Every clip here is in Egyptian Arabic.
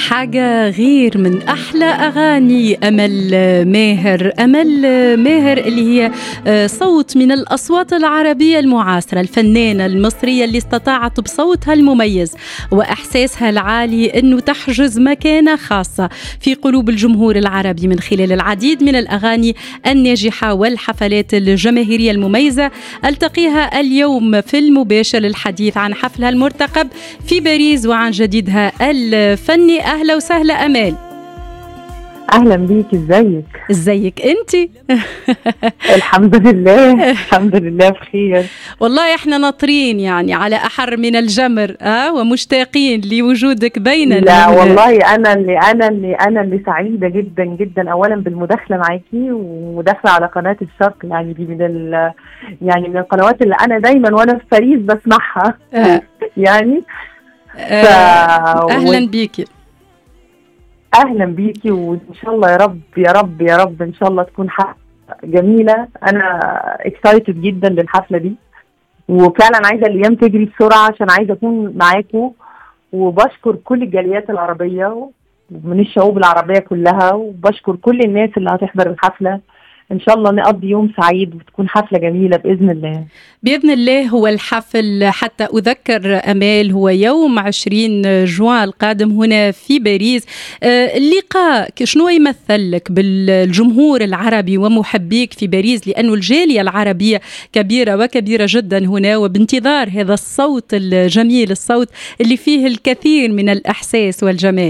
حاجة غير من أحلى أغاني أمل ماهر أمل ماهر اللي هي آه، صوت من الأصوات العربية المعاصرة الفنانة المصرية اللي استطاعت بصوتها المميز وإحساسها العالي أنه تحجز مكانة خاصة في قلوب الجمهور العربي من خلال العديد من الأغاني الناجحة والحفلات الجماهيرية المميزة ألتقيها اليوم في المباشر للحديث عن حفلها المرتقب في باريس وعن جديدها الفني اهلا وسهلا امال اهلا بيك ازيك ازيك انت الحمد لله الحمد لله بخير والله احنا ناطرين يعني على احر من الجمر اه ومشتاقين لوجودك بيننا لا والله انا اللي انا اللي انا اللي سعيده جدا جدا اولا بالمداخله معاكي ومداخله على قناه الشرق يعني دي من ال يعني من القنوات اللي انا دايما وانا في باريس بسمعها آه. يعني آه. ف... اهلا بيكي اهلا بيكي وان شاء الله يا رب يا رب يا رب ان شاء الله تكون حفله جميله انا اكسايتد جدا للحفله دي وفعلا عايزه الايام تجري بسرعه عشان عايزه اكون معاكم وبشكر كل الجاليات العربيه من الشعوب العربيه كلها وبشكر كل الناس اللي هتحضر الحفله ان شاء الله نقضي يوم سعيد وتكون حفله جميله باذن الله باذن الله هو الحفل حتى اذكر امال هو يوم 20 جوان القادم هنا في باريس آه، اللقاء شنو يمثل لك بالجمهور العربي ومحبيك في باريس لانه الجاليه العربيه كبيره وكبيره جدا هنا وبانتظار هذا الصوت الجميل الصوت اللي فيه الكثير من الاحساس والجمال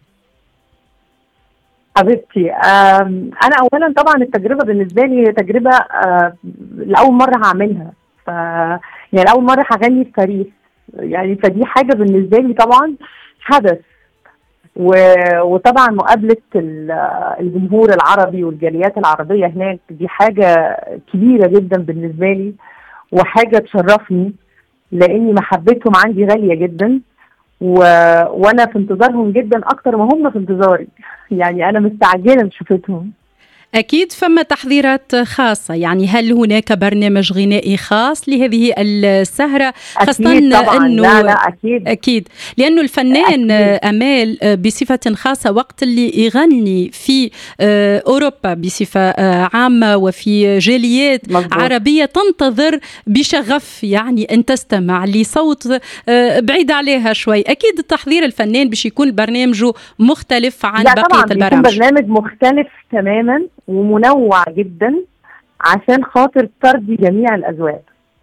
حبيبتي انا اولا طبعا التجربه بالنسبه لي هي تجربه لاول مره هعملها ف يعني اول مره هغني في باريس يعني فدي حاجه بالنسبه لي طبعا حدث و... وطبعا مقابله الجمهور العربي والجاليات العربيه هناك دي حاجه كبيره جدا بالنسبه لي وحاجه تشرفني لاني محبتهم عندي غاليه جدا و... وانا في انتظارهم جدا اكتر ما هم في انتظاري يعني انا مستعجله لشوفتهم أكيد فما تحضيرات خاصة يعني هل هناك برنامج غنائي خاص لهذه السهرة خاصة أكيد طبعا أنه لا لا أكيد أكيد لأنه الفنان أكيد. أمال بصفة خاصة وقت اللي يغني في أوروبا بصفة عامة وفي جاليات مزبوط. عربية تنتظر بشغف يعني أن تستمع لصوت بعيد عليها شوي أكيد التحضير الفنان باش يكون برنامجه مختلف عن لا بقية طبعا البرامج برنامج مختلف تماما ومنوع جدا عشان خاطر ترضي جميع الاذواق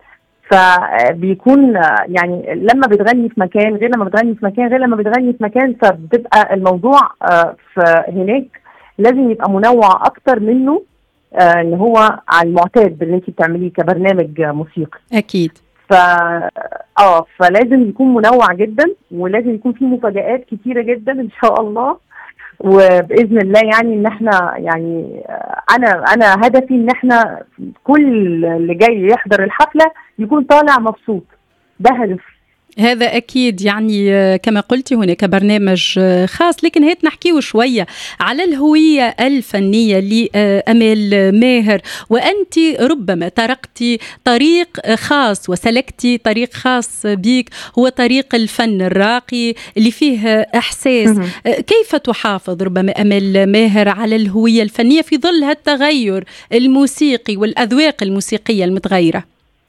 فبيكون يعني لما بتغني في مكان غير لما بتغني في مكان غير لما بتغني في مكان فبتبقى الموضوع في هناك لازم يبقى منوع اكتر منه اللي هو على المعتاد اللي انت بتعمليه كبرنامج موسيقي اكيد ف اه فلازم يكون منوع جدا ولازم يكون فيه مفاجآت كتيره جدا ان شاء الله وباذن الله يعني ان احنا يعني انا انا هدفي ان احنا كل اللي جاي يحضر الحفله يكون طالع مبسوط ده هدف هذا أكيد يعني كما قلت هناك برنامج خاص لكن هيت نحكيه شوية على الهوية الفنية لأمال ماهر وأنت ربما تركتي طريق خاص وسلكتي طريق خاص بك هو طريق الفن الراقي اللي فيه إحساس كيف تحافظ ربما أمال ماهر على الهوية الفنية في ظل هالتغير الموسيقي والأذواق الموسيقية المتغيرة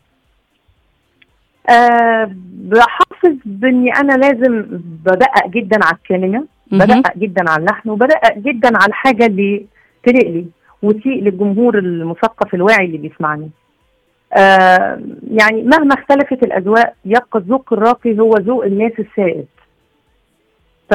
أه بحافظ باني انا لازم بدقق جدا على الكلمه بدقق جدا على اللحن وبدقق جدا على الحاجه اللي تليق لي وتليق للجمهور المثقف الواعي اللي بيسمعني أه يعني مهما اختلفت الاذواق يبقى الذوق الراقي هو ذوق الناس السائد ف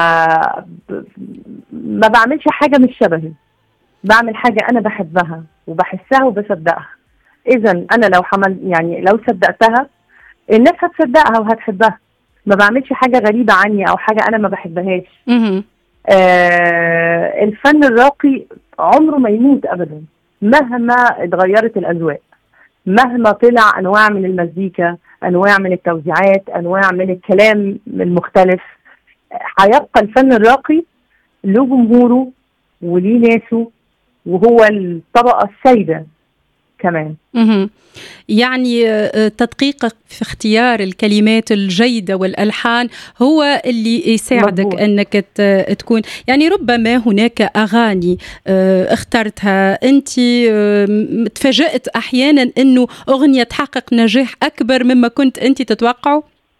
ما بعملش حاجه مش شبهي بعمل حاجه انا بحبها وبحسها وبصدقها اذا انا لو حمل يعني لو صدقتها الناس هتصدقها وهتحبها ما بعملش حاجة غريبة عني أو حاجة أنا ما بحبهاش آه الفن الراقي عمره ما يموت أبدا مهما اتغيرت الأذواق مهما طلع أنواع من المزيكا أنواع من التوزيعات أنواع من الكلام المختلف هيبقى الفن الراقي له جمهوره وليه ناسه وهو الطبقة السائدة كمان يعني آه، تدقيقك في اختيار الكلمات الجيدة والألحان هو اللي يساعدك مضبوط. أنك تكون يعني ربما هناك أغاني آه، اخترتها أنت تفاجأت أحيانا أنه أغنية تحقق نجاح أكبر مما كنت أنت تتوقعه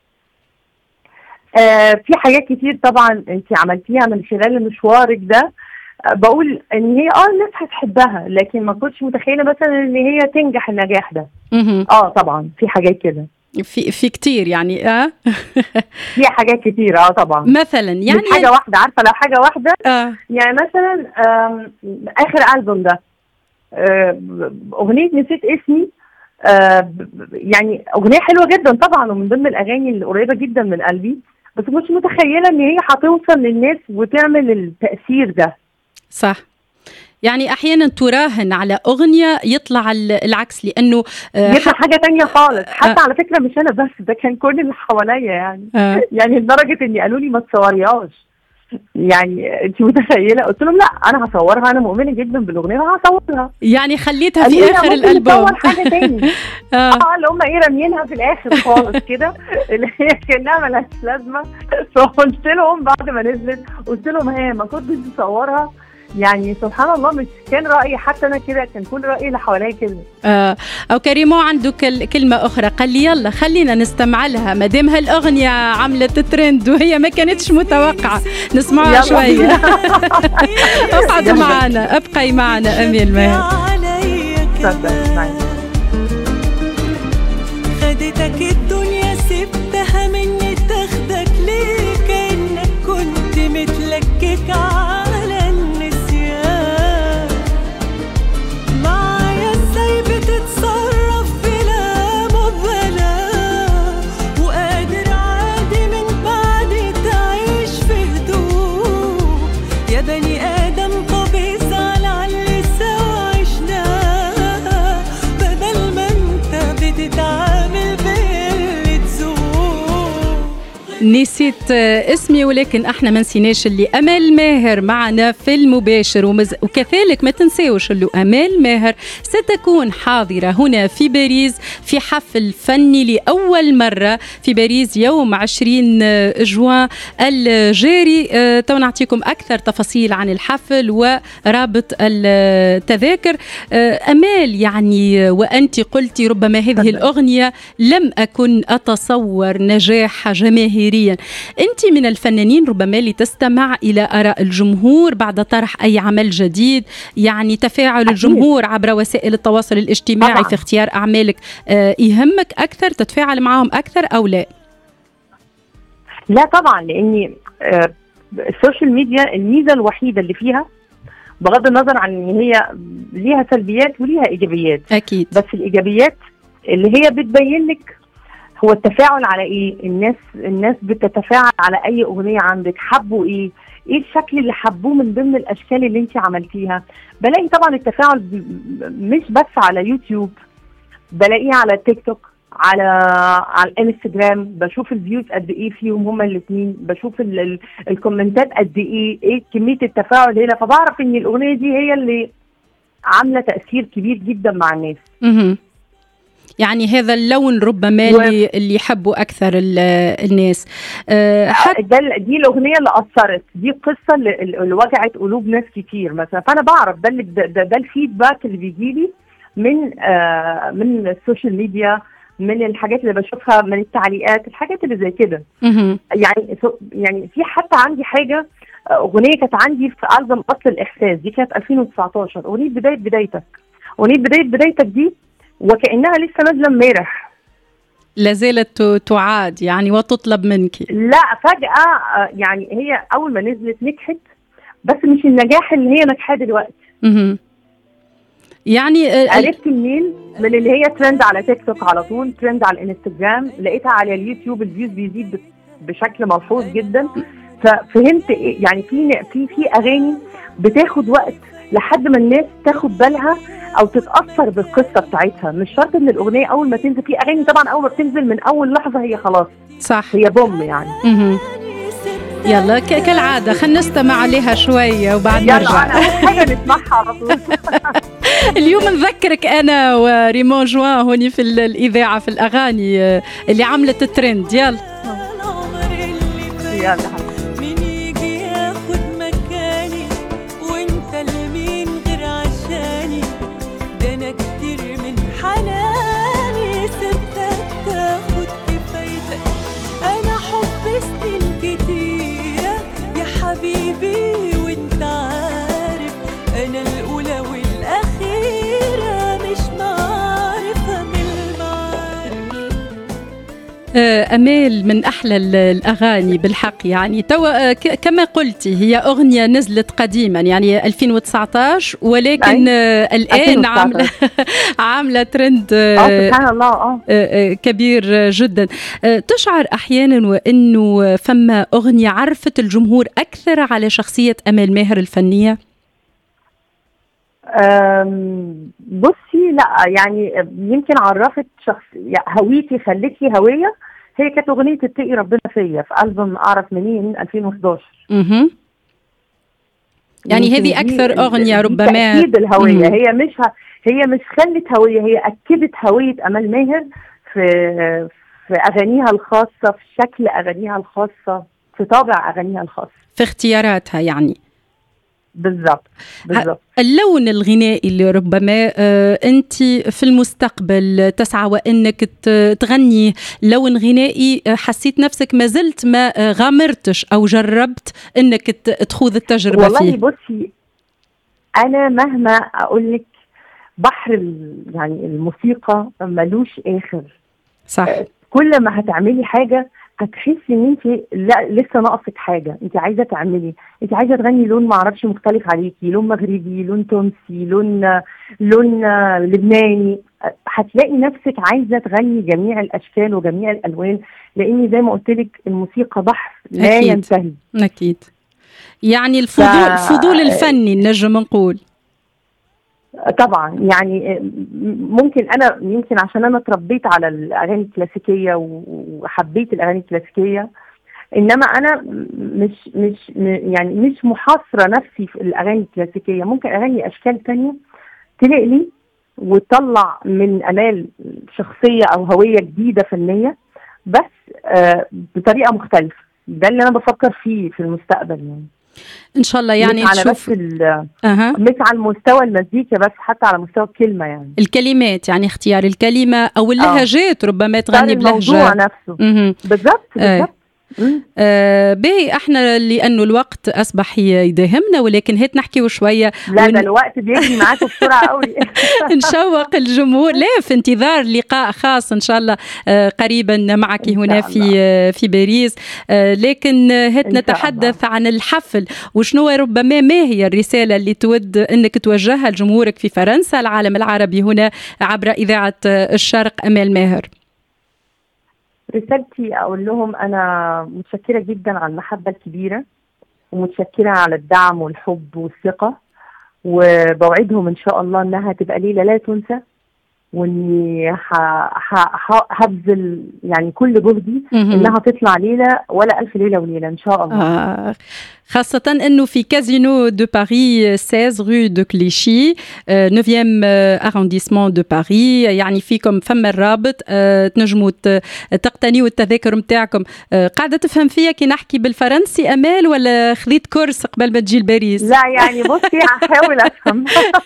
آه في حاجات كتير طبعا انت عملتيها من خلال مشوارك ده بقول ان هي اه الناس هتحبها لكن ما كنتش متخيله مثلا ان هي تنجح النجاح ده اه طبعا في حاجات كده في في كتير يعني اه في حاجات كتير اه طبعا مثلا يعني مش حاجه واحده عارفه لو حاجه واحده آه. يعني مثلا اخر البوم ده آه، اغنيه نسيت اسمي آه يعني اغنيه حلوه جدا طبعا ومن ضمن الاغاني اللي قريبه جدا من قلبي بس مش متخيله ان هي هتوصل للناس وتعمل التاثير ده صح يعني احيانا تراهن على اغنيه يطلع العكس لانه آه، يطلع حاجه تانية خالص حتى آه على فكره مش انا بس ده كان كل اللي حواليا يعني آه يعني لدرجه اني قالوا لي ما تصوريهاش يعني انت متخيله قلت لهم لا انا هصورها انا مؤمنه جدا بالاغنيه وهصورها يعني خليتها في اخر الالبوم حاجه تاني اه, آه، اللي هم ايه راميينها في الاخر خالص كده اللي هي كانها ملهاش لازمه فقلت لهم بعد ما نزلت قلت لهم ها ما كنتش تصورها يعني سبحان الله مش كان رايي حتى انا كده كان كل رايي اللي حواليا كده آه او كريمو عنده كلمه اخرى قال لي يلا خلينا نستمع لها ما دام هالاغنيه عملت ترند وهي ما كانتش متوقعه نسمعها شويه اقعدوا معنا ابقي معنا امين ماهر خدتك الدنيا سبتها مني تاخدك ليه كانك كنت متلكك نسيت اسمي ولكن احنا ما نسيناش اللي امل ماهر معنا في المباشر ومز... وكذلك ما تنساوش اللي امال ماهر ستكون حاضره هنا في باريس في حفل فني لاول مره في باريس يوم 20 جوان الجاري أه تو نعطيكم اكثر تفاصيل عن الحفل ورابط التذاكر أه امال يعني وانت قلتي ربما هذه الاغنيه لم اكن اتصور نجاح جماهيري جماهيريا أنت من الفنانين ربما لتستمع إلى آراء الجمهور بعد طرح أي عمل جديد يعني تفاعل أكيد. الجمهور عبر وسائل التواصل الاجتماعي طبعا. في اختيار أعمالك آه، يهمك أكثر تتفاعل معهم أكثر أو لا لا طبعا لاني آه، السوشيال ميديا الميزه الوحيده اللي فيها بغض النظر عن ان هي ليها سلبيات وليها ايجابيات اكيد بس الايجابيات اللي هي بتبين لك هو التفاعل على ايه الناس الناس بتتفاعل على اي اغنيه عندك حبوا ايه ايه الشكل اللي حبوه من ضمن الاشكال اللي انت عملتيها بلاقي طبعا التفاعل مش بس على يوتيوب بلاقيه على تيك توك على على الانستجرام بشوف الفيوز قد ايه فيهم هما الاثنين بشوف ال ال الكومنتات قد ايه ايه كميه التفاعل هنا فبعرف ان الاغنيه دي هي اللي عامله تاثير كبير جدا مع الناس يعني هذا اللون ربما و... اللي اللي يحبوا اكثر الناس أه حت... ده دي الاغنيه اللي اثرت دي القصه اللي, اللي وجعت قلوب ناس كتير مثلا فانا بعرف ده اللي ده, ده, ده الفيدباك اللي بيجي لي من آه من السوشيال ميديا من الحاجات اللي بشوفها من التعليقات الحاجات اللي زي كده يعني يعني في حتى عندي حاجه اغنيه كانت عندي في البوم اصل الاحساس دي كانت 2019 اغنيه بدايه بدايتك اغنيه بدايه بدايتك دي وكانها لسه نازله امبارح لا زالت تعاد يعني وتطلب منك لا فجاه آه، يعني هي اول ما نزلت نجحت بس مش النجاح اللي هي نجحاه دلوقتي اها يعني آه، عرفت منين من اللي هي ترند على تيك توك على طول ترند على الانستجرام لقيتها على اليوتيوب الفيوز بيزيد بشكل ملحوظ جدا ففهمت إيه يعني في في في اغاني بتاخد وقت لحد ما الناس تاخد بالها او تتاثر بالقصه بتاعتها مش شرط ان الاغنيه اول ما تنزل في اغاني طبعا اول ما بتنزل من اول لحظه هي خلاص صح هي بوم يعني يلا كالعاده خلينا نستمع عليها شويه وبعد يلا نرجع انا اول حاجه نسمعها على طول اليوم نذكرك انا وريمون جوان هوني في الاذاعه في الاغاني آه، اللي عملت الترند يلا يلا حبيبي. مين يجي ياخد مكاني وانت لمين غير عشاني ده انا كتير من حناني سبتك تاخد كفايتك انا حب سنين كتيرة يا حبيبي وانت عارف انا الاولى والاخيرة مش معرفة من المعارف آه، امال من احلى ال- الاغاني بالحق يعني توا آه، ك- كما قلتي هي اغنيه نزلت قديما يعني 2019 ولكن آه، الان 2019. عامله عامله ترند اه آه، سبحان الله اه آه، كبير جدا آه، تشعر احيانا وانه فما اغنيه عرفت الجمهور اكثر على شخصيه امال ماهر الفنيه أم، بصي لا يعني يمكن عرفت شخص يعني هويتي خلتني هويه هي كانت اغنيه اتقي ربنا فيا في البوم اعرف منين 2011 مهم. يعني يمكن هذه دي- أكثر أغنية دي ربما- تاكيد الهويه مم. هي مش ه... هي مش خلت هويه هي اكدت هويه امال ماهر في في اغانيها الخاصه في شكل اغانيها الخاصه في طابع اغانيها الخاص في اختياراتها يعني بالظبط بالظبط اللون الغنائي اللي ربما آه، انت في المستقبل تسعى وانك ت- تغني لون غنائي آه، حسيت نفسك ما زلت ما آه، غامرتش او جربت انك ت- تخوض التجربه والله فيه بصي انا مهما اقول لك بحر ال- يعني الموسيقى ملوش اخر صح كل ما هتعملي حاجه هتحسي ان انت لا لسه ناقصك حاجه انت عايزه تعملي انت عايزه تغني لون ما اعرفش مختلف عليكي لون مغربي لون تونسي لون لون لبناني هتلاقي نفسك عايزه تغني جميع الاشكال وجميع الالوان لان زي ما قلت لك الموسيقى بحر لا أكيد. ينتهي اكيد يعني الفضول ف- الفضول الفني نجم نقول طبعا يعني ممكن انا يمكن عشان انا اتربيت على الاغاني الكلاسيكيه وحبيت الاغاني الكلاسيكيه انما انا مش مش يعني مش محاصره نفسي في الاغاني الكلاسيكيه ممكن اغني اشكال تانية تليق لي وتطلع من امال شخصيه او هويه جديده فنيه بس آه بطريقه مختلفه ده اللي انا بفكر فيه في المستقبل يعني ان شاء الله يعني مش على نشوف بس ال- أها. مش على مستوى المزيكا بس حتى على مستوى الكلمه يعني الكلمات يعني اختيار الكلمه او اللهجات ربما اختار تغني الموضوع بلهجه نفسه مهم. بالظبط آه. بالظبط مم. آه باهي احنا لانه الوقت اصبح يداهمنا ولكن هات نحكيو شويه لا ون- ده الوقت بيجري معاكم بسرعه قوي نشوق الجمهور لا في انتظار لقاء خاص ان شاء الله آه، قريبا معك إن شاء هنا في الله. آه، في باريس آه، لكن آه، هات إن شاء نتحدث عن الحفل وشنو ربما ما هي الرساله اللي تود انك توجهها لجمهورك في فرنسا العالم العربي هنا عبر اذاعه آه، الشرق امال ماهر رسالتي اقول لهم انا متشكره جدا على المحبه الكبيره ومتشكره على الدعم والحب والثقه وبوعدهم ان شاء الله انها تبقى ليله لا تنسى واني ح- ح- ح- هبذل يعني كل جهدي مهم. انها تطلع ليله ولا الف ليله وليله ان شاء الله آه خاصة أنه في كازينو دو باري 16 رو دو كليشي 9 أرانديسمون دو باري يعني فيكم فما الرابط آه، تنجموا ت- تقتنيوا التذاكر متاعكم آه، قاعدة تفهم فيا كي نحكي بالفرنسي أمال ولا خذيت كورس قبل ما تجي لباريس لا يعني بصي هحاول افهم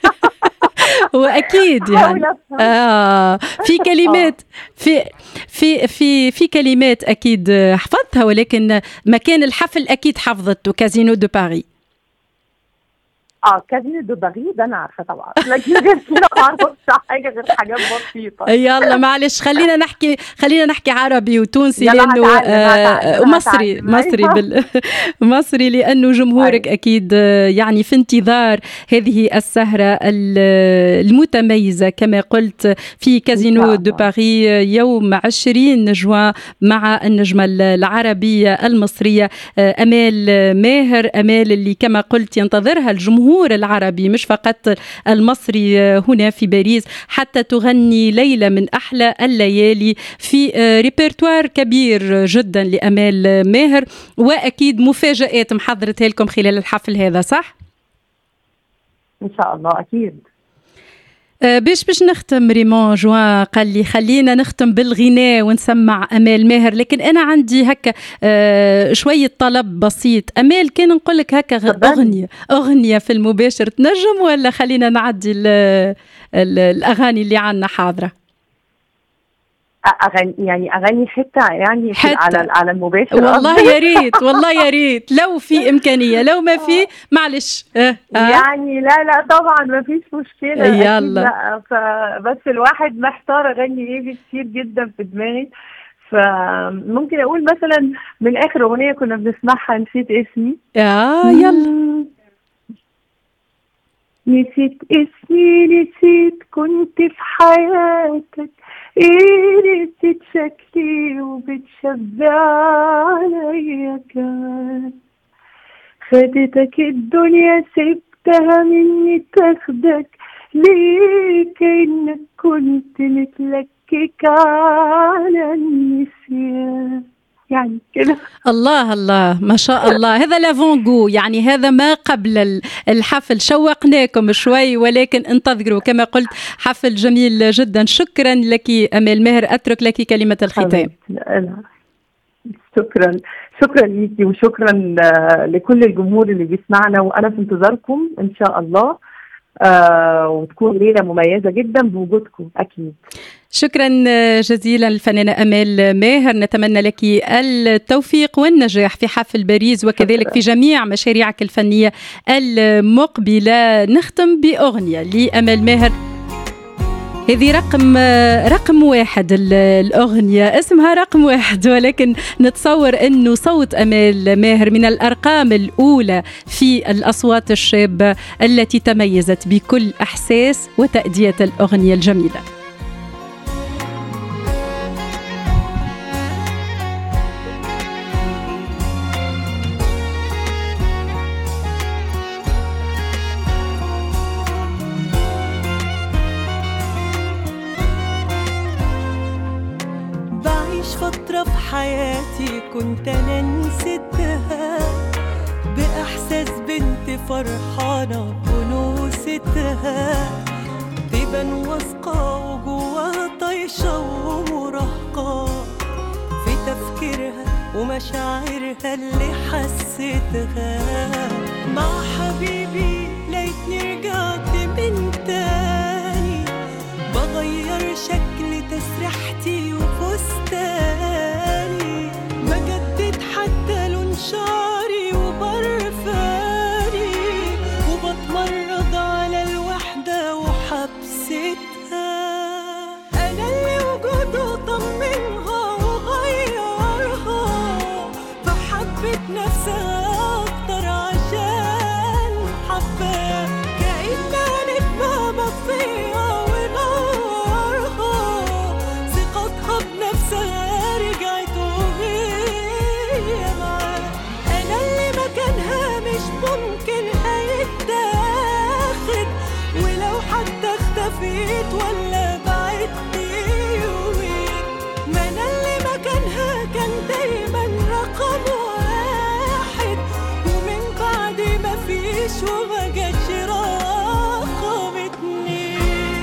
وأكيد يعني هحاول افهم آه في كلمات في في في في كلمات اكيد حفظتها ولكن مكان الحفل اكيد حفظته كازينو دو باري اه كازينو دو باري ده انا عارفه طبعا لكن غير كده ما اعرفش حاجه غير حاجات بسيطه يلا معلش خلينا نحكي خلينا نحكي عربي وتونسي يلا لانه هتعلم، هتعلم، ومصري هتعلم. مصري أيوة. بال مصري لانه جمهورك أيوة. اكيد آه، يعني في انتظار هذه السهره ال- المتميزه كما قلت في كازينو الله. دو باري يوم 20 جوان مع النجمه العربيه المصريه آه، امال ماهر امال اللي كما قلت ينتظرها الجمهور الجمهور العربي مش فقط المصري هنا في باريس حتى تغني ليلة من أحلى الليالي في ريبرتوار كبير جدا لأمال ماهر وأكيد مفاجآت محضرتها لكم خلال الحفل هذا صح؟ ان شاء الله اكيد آه، باش باش نختم ريمون جوان قال لي خلينا نختم بالغناء ونسمع امال ماهر لكن انا عندي هكا آه، شويه طلب بسيط امال كان نقول لك هكا تفضلي. اغنيه اغنيه في المباشر تنجم ولا خلينا نعدي ال- ال- الاغاني اللي عندنا حاضره اغاني يعني اغاني حته يعني في- حتة. على على المباشر والله قصدك؟ يا ريت والله يا ريت لو في امكانيه لو ما في معلش آه، آه. يعني لا لا طبعا ما فيش مشكله أكيد يلا. لا فبس الواحد محتار اغني ايه في كتير جدا في دماغي فممكن اقول مثلا من اخر اغنيه كنا بنسمعها نسيت اسمي اه يلا نسيت اسمي نسيت كنت في حياتك ايه نسيت شكلي وبتشبع عليا كان خدتك الدنيا سبتها مني تاخدك ليه كأنك كنت متلكك على النسيان يعني كده الله الله ما شاء الله هذا لافونغو يعني هذا ما قبل ال- الحفل شوقناكم شوي ولكن انتظروا كما قلت حفل جميل جدا شكرا لك امال ماهر اترك لك كلمه الختام حبيبتي، لا، شكرا شكرا ليكي وشكرا آه، لكل الجمهور اللي بيسمعنا وانا في انتظاركم ان شاء الله آه وتكون ليله مميزه جدا بوجودكم اكيد شكرا جزيلا الفنانة أمال ماهر نتمنى لك التوفيق والنجاح في حفل باريس وكذلك شكراً. في جميع مشاريعك الفنية المقبلة نختم بأغنية لأمال ماهر هذه رقم رقم واحد ال- الأغنية اسمها رقم واحد ولكن نتصور أنه صوت أمال ماهر من الأرقام الأولى في الأصوات الشابة التي تميزت بكل إحساس وتأدية الأغنية الجميلة بعيش فترة في حياتي كنت أنا نسيتها بإحساس بنت فرحانة بنوستها تبان واثقة وجواها طايشة ومراهقة في تفكيرها ومشاعرها اللي حسيتها مع حبيبي ليتني رجعت من تاني بغير شكل تسريحتي وفستاني بجدد حتى لون شعري وبرفاني وبتمرد على الوحدة وحبستها أنا اللي وجوده طمنها وغيرها فحبت نفسها أكتر عشان حباه كأنها نجمة مطفية ونارها ثقتها بنفسها رجعت وهي معاه أنا اللي مكانها مش ممكن هيتاخد ولو حتى اختفيت ولا بعدت يومين ما أنا اللي مكانها كان دايما رقم واحد ومن بعد ما فيش وما جاتش رقم اتنين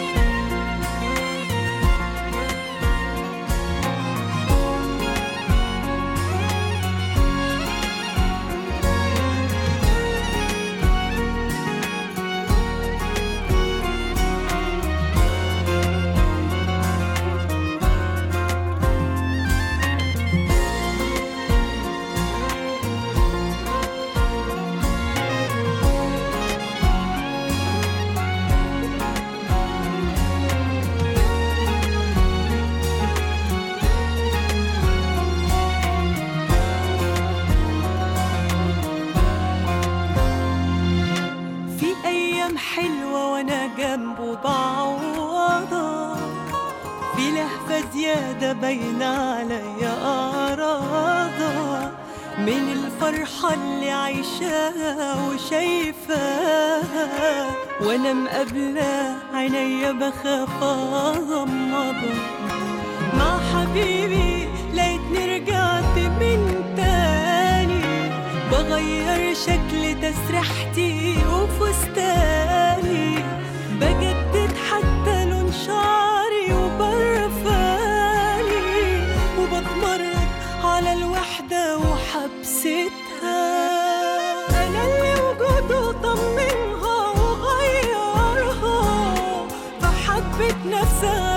في أيام حلوة وأنا جنبه بعوضها في لهفة زيادة باينة عليا أعراضها من الفرحة اللي عايشاها وشايفاها وانا مقابلة عينيا بخاف اغمضها مع حبيبي لقيتني رجعت من تاني بغير شكل تسريحتي وفستاني بجدد حتى لون شعري وبرفاني وبتمرد على الوحدة وحبستها أنا اللي وجوده طمنها وغيرها فحبت نفسها